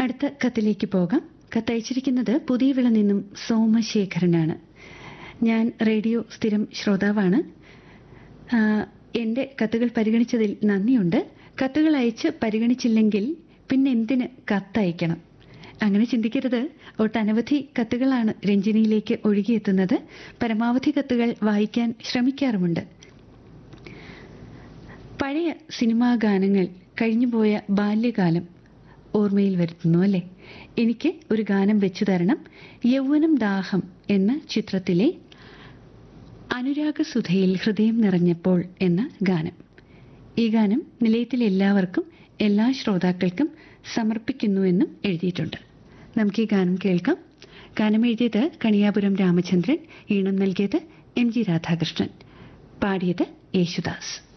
അടുത്ത കത്തിലേക്ക് പോകാം കത്തയച്ചിരിക്കുന്നത് പുതിയ വിള നിന്നും സോമശേഖരനാണ് ഞാൻ റേഡിയോ സ്ഥിരം ശ്രോതാവാണ് ആ, എൻ്റെ കത്തുകൾ പരിഗണിച്ചതിൽ നന്ദിയുണ്ട് കത്തുകൾ അയച്ച് പരിഗണിച്ചില്ലെങ്കിൽ പിന്നെ എന്തിന് കത്തയക്കണം അങ്ങനെ ചിന്തിക്കരുത് ഒട്ടനവധി കത്തുകളാണ് രഞ്ജിനിയിലേക്ക് ഒഴുകിയെത്തുന്നത് പരമാവധി കത്തുകൾ വായിക്കാൻ ശ്രമിക്കാറുമുണ്ട് പഴയ സിനിമാ ഗാനങ്ങൾ കഴിഞ്ഞുപോയ ബാല്യകാലം ഓർമ്മയിൽ വരുത്തുന്നു അല്ലേ എനിക്ക് ഒരു ഗാനം വെച്ചു തരണം യൗവനം ദാഹം എന്ന ചിത്രത്തിലെ അനുരാഗസുധയിൽ ഹൃദയം നിറഞ്ഞപ്പോൾ എന്ന ഗാനം ഈ ഗാനം നിലയത്തിലെ എല്ലാവർക്കും എല്ലാ ശ്രോതാക്കൾക്കും സമർപ്പിക്കുന്നുവെന്നും എഴുതിയിട്ടുണ്ട് നമുക്ക് ഈ ഗാനം കേൾക്കാം ഗാനം എഴുതിയത് കണിയാപുരം രാമചന്ദ്രൻ ഈണം നൽകിയത് എം ജി രാധാകൃഷ്ണൻ പാടിയത് യേശുദാസ്